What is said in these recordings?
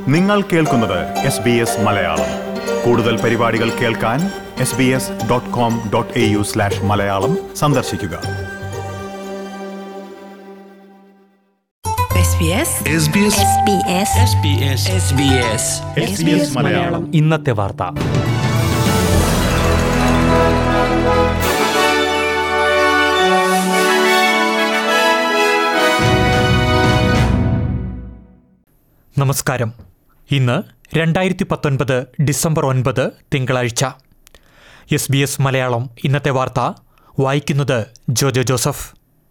നിങ്ങൾ കേൾക്കുന്നത് S B S Malayalam കൂടുതൽ പരിപാടികൾ കേൾക്കാൻ S B S dot com dot A U slash Malayalam സന്ദർശിക്കുക SBS SBS SBS SBS SBS SBS Malayalam ഇന്നത്തെ വാർത്ത നമസ്കാരം ഇന്ന് രണ്ടായിരത്തി പത്തൊൻപത് ഡിസംബർ ഒൻപത് തിങ്കളാഴ്ച എസ് ബി എസ് മലയാളം ഇന്നത്തെ വാർത്ത വായിക്കുന്നത് ജോജോ ജോസഫ്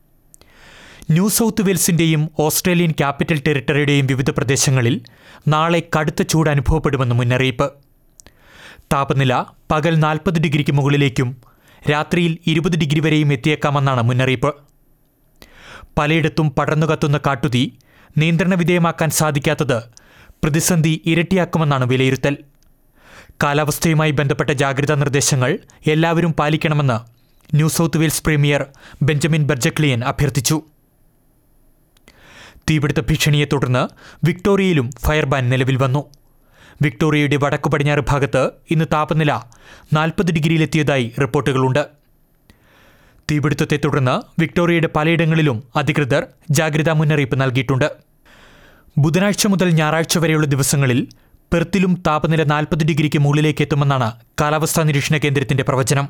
ന്യൂ സൗത്ത് വെയിൽസിന്റെയും ഓസ്ട്രേലിയൻ ക്യാപിറ്റൽ ടെറിട്ടറിയുടെയും വിവിധ പ്രദേശങ്ങളിൽ നാളെ കടുത്ത ചൂട് അനുഭവപ്പെടുമെന്ന് മുന്നറിയിപ്പ് താപനില പകൽ നാൽപ്പത് ഡിഗ്രിക്ക് മുകളിലേക്കും രാത്രിയിൽ ഇരുപത് ഡിഗ്രി വരെയും എത്തിയേക്കാമെന്നാണ് മുന്നറിയിപ്പ് പലയിടത്തും പടർന്നു കത്തുന്ന കാട്ടുതീ നിയന്ത്രണ വിധേയമാക്കാൻ സാധിക്കാത്തത് പ്രതിസന്ധി ഇരട്ടിയാക്കുമെന്നാണ് വിലയിരുത്തൽ കാലാവസ്ഥയുമായി ബന്ധപ്പെട്ട ജാഗ്രതാ നിർദ്ദേശങ്ങൾ എല്ലാവരും പാലിക്കണമെന്ന് New South Wales premier Benjamin Berejiklian അഭ്യർത്ഥിച്ചു തീപിടുത്ത ഭീഷണിയെ തുടർന്ന് വിക്ടോറിയയിലും ഫയർ ബാൻ നിലവിൽ വന്നു വിക്ടോറിയയുടെ വടക്കു പടിഞ്ഞാറ് ഭാഗത്ത് ഇന്ന് താപനില നാൽപ്പത് ഡിഗ്രിയിലെത്തിയതായി റിപ്പോർട്ടുകളുണ്ട് തീപിടുത്തത്തെ തുടർന്ന് വിക്ടോറിയയുടെ പലയിടങ്ങളിലും അധികൃതർ ജാഗ്രതാ മുന്നറിയിപ്പ് നൽകിയിട്ടുണ്ട് ബുധനാഴ്ച മുതൽ ഞായറാഴ്ച വരെയുള്ള ദിവസങ്ങളിൽ പെർത്തിലും താപനില നാൽപ്പത് ഡിഗ്രിക്ക് മുകളിലേക്ക് എത്തുമെന്നാണ് കാലാവസ്ഥാ നിരീക്ഷണ കേന്ദ്രത്തിന്റെ പ്രവചനം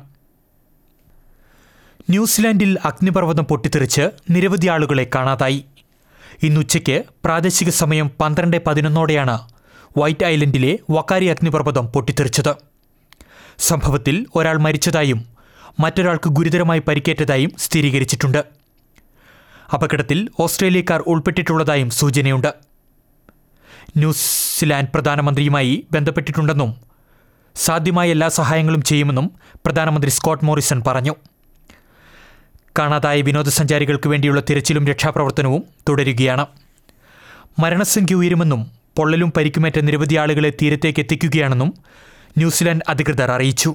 ന്യൂസിലാൻഡിൽ അഗ്നിപർവ്വതം പൊട്ടിത്തെറിച്ച് നിരവധി ആളുകളെ കാണാതായി ഇന്നുച്ചയ്ക്ക് പ്രാദേശിക സമയം പന്ത്രണ്ട് പതിനൊന്നോടെയാണ് വൈറ്റ് ഐലൻഡിലെ വക്കാരി അഗ്നിപർവ്വതം പൊട്ടിത്തെറിച്ചത് സംഭവത്തിൽ ഒരാൾ മരിച്ചതായും മറ്റൊരാൾക്ക് ഗുരുതരമായി പരിക്കേറ്റതായും സ്ഥിരീകരിച്ചിട്ടുണ്ട് അപകടത്തിൽ ഓസ്ട്രേലിയക്കാർ ഉൾപ്പെട്ടിട്ടുള്ളതായും സൂചനയുണ്ട് ന്യൂസിലാൻഡ് പ്രധാനമന്ത്രിയുമായി ബന്ധപ്പെട്ടിട്ടുണ്ടെന്നും സാധ്യമായ എല്ലാ സഹായങ്ങളും ചെയ്യുമെന്നും പ്രധാനമന്ത്രി സ്കോട്ട് മോറിസൺ പറഞ്ഞു കാണാതായ വിനോദസഞ്ചാരികൾക്ക് വേണ്ടിയുള്ള തിരച്ചിലും രക്ഷാപ്രവർത്തനവും തുടരുകയാണ് മരണസംഖ്യ ഉയരുമെന്നും പൊള്ളലും പരിക്കുമേറ്റ നിരവധി ആളുകളെ തീരത്തേക്ക് എത്തിക്കുകയാണെന്നും ന്യൂസിലാൻഡ് അധികൃതർ അറിയിച്ചു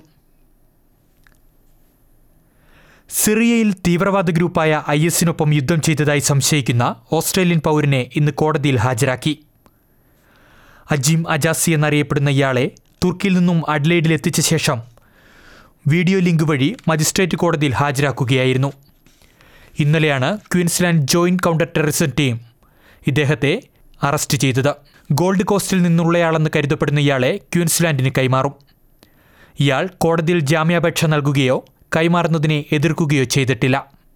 സിറിയയിൽ തീവ്രവാദ ഗ്രൂപ്പായ ഐ എസിനൊപ്പം യുദ്ധം ചെയ്തതായി സംശയിക്കുന്ന ഓസ്ട്രേലിയൻ പൗരനെ ഇന്ന് കോടതിയിൽ ഹാജരാക്കി അജീം അജാസി എന്നറിയപ്പെടുന്ന ഇയാളെ തുർക്കിയിൽ നിന്നും അഡ്ലൈഡിൽ എത്തിച്ച ശേഷം വീഡിയോ ലിങ്ക് വഴി മജിസ്ട്രേറ്റ് കോടതിയിൽ ഹാജരാക്കുകയായിരുന്നു ഇന്നലെയാണ് Queensland joint counter terrorism team ഇദ്ദേഹത്തെ അറസ്റ്റ് ചെയ്തത് ഗോൾഡ് കോസ്റ്റിൽ നിന്നുള്ളയാളെന്ന് കരുതപ്പെടുന്ന ഇയാളെ ക്വീൻസ്ലാൻഡിന് കൈമാറും ഇയാൾ കോടതിയിൽ ജാമ്യാപേക്ഷ നൽകുകയോ കൈമാറുന്നതിനെ എതിർക്കുകയോ ചെയ്തിട്ടില്ല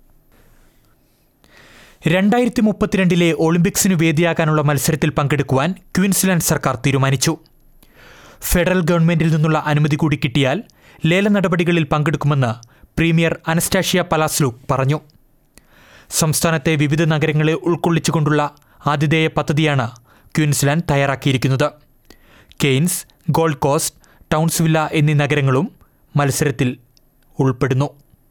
രണ്ടായിരത്തി മുപ്പത്തിരണ്ടിലെ ഒളിമ്പിക്സിനു വേദിയാകാനുള്ള മത്സരത്തിൽ പങ്കെടുക്കുവാൻ ക്വീൻസ്ലാൻഡ് സർക്കാർ തീരുമാനിച്ചു ഫെഡറൽ ഗവൺമെന്റിൽ നിന്നുള്ള അനുമതി കൂടി കിട്ടിയാൽ ലേല നടപടികളിൽ പങ്കെടുക്കുമെന്ന് പ്രീമിയർ അനസ്റ്റാഷ്യ പലാസ്ലൂക്ക് പറഞ്ഞു സംസ്ഥാനത്തെ വിവിധ നഗരങ്ങളെ ഉൾക്കൊള്ളിച്ചുകൊണ്ടുള്ള ആതിഥേയ പദ്ധതിയാണ് ക്വീൻസ്ലാൻഡ് തയ്യാറാക്കിയിരിക്കുന്നത് കെയ്ൻസ് ഗോൾഡ് കോസ്റ്റ് ടൗൺസ്വില്ല എന്നീ നഗരങ്ങളും മത്സരത്തിൽ ഉൾപ്പെടുന്നു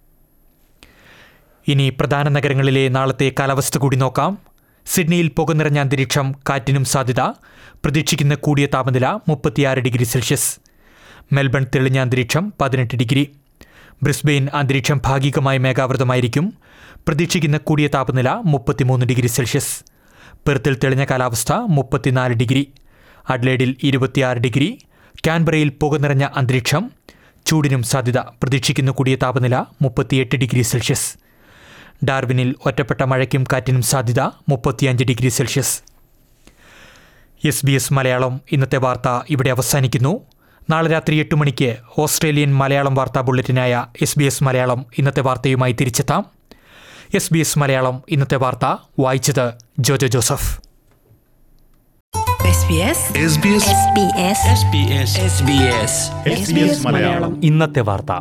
ഇനി പ്രധാന നഗരങ്ങളിലെ നാളത്തെ കാലാവസ്ഥ കൂടി നോക്കാം സിഡ്നിയിൽ പുക നിറഞ്ഞ അന്തരീക്ഷം കാറ്റിനും സാധ്യത പ്രതീക്ഷിക്കുന്ന കൂടിയ താപനില മുപ്പത്തിയാറ് ഡിഗ്രി സെൽഷ്യസ് മെൽബൺ തെളിഞ്ഞ അന്തരീക്ഷം പതിനെട്ട് ഡിഗ്രി ബ്രിസ്ബെയിൻ അന്തരീക്ഷം ഭാഗികമായി മേഘാവൃതമായിരിക്കും പ്രതീക്ഷിക്കുന്ന കൂടിയ താപനില മുപ്പത്തിമൂന്ന് ഡിഗ്രി സെൽഷ്യസ് പെർത്തിൽ തെളിഞ്ഞ കാലാവസ്ഥ മുപ്പത്തിനാല് ഡിഗ്രി അഡ്ലേഡിൽ ഇരുപത്തിയാറ് ഡിഗ്രി കാൻബറയിൽ പുക നിറഞ്ഞ അന്തരീക്ഷം ചൂടിനും സാധ്യത പ്രതീക്ഷിക്കുന്ന കൂടിയ താപനില മുപ്പത്തിയെട്ട് ഡിഗ്രി സെൽഷ്യസ് ഡാർവിനിൽ ഒറ്റപ്പെട്ട മഴയ്ക്കും കാറ്റിനും സാധ്യത മുപ്പത്തിയഞ്ച് degree Celsius S B S Malayalam ഇന്നത്തെ വാർത്ത ഇവിടെ അവസാനിക്കുന്നു നാളെ രാത്രി എട്ട് മണിക്ക് ഓസ്ട്രേലിയൻ മലയാളം വാർത്താ ബുള്ളറ്റിനായ എസ് ബി എസ് മലയാളം ഇന്നത്തെ വാർത്തയുമായി തിരിച്ചെത്താം എസ് ബി എസ് മലയാളം ഇന്നത്തെ വാർത്ത വായിച്ചത് Jojo Joseph SBS SBS SBS SBS SBS S B S Malayalam ഇന്നത്തെ വാർത്ത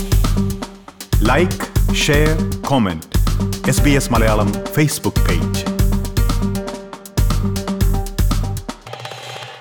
like share comment S B S Malayalam Facebook page